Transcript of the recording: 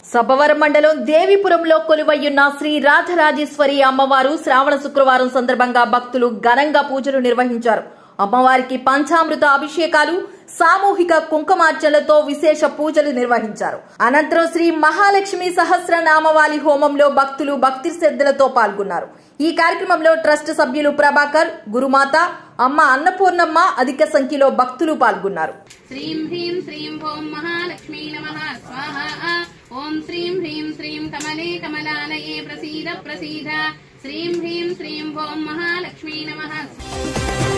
సభవరం మండలం దేవిపురంలో కొలువయ్యున్న శ్రీ రాధరాజేశ్వరి అమ్మవారు శ్రావణ శుక్రవారం సందర్భంగా భక్తులు ఘనంగా పూజలు నిర్వహించారు అమ్మవారికి పంచామృత అభిషేకాలు సామూహిక కుంకుమార్చనలతో విశేష పూజలు నిర్వహించారు అనంతరం శ్రీ మహాలక్ష్మి సహస్రనామవాలి హోమంలో భక్తులు భక్తి శ్రద్ధలతో పాల్గొన్నారు ఈ కార్యక్రమంలో ట్రస్ట్ సభ్యులు ప్రభాకర్ గురుమాత అమ్మ అన్నపూర్ణమ్మ అధిక సంఖ్యలో భక్తులు పాల్గొన్నారు శ్రీం హ్రీం శ్రీం ఓం మహాలక్ష్మీ నమ స్వాహ ఓం శ్రీం హ్రీం శ్రీం కమలే కమలాలయే ప్రసీద ప్రసీద శ్రీం హ్రీం శ్రీం ఓం మహాలక్ష్మీ నమ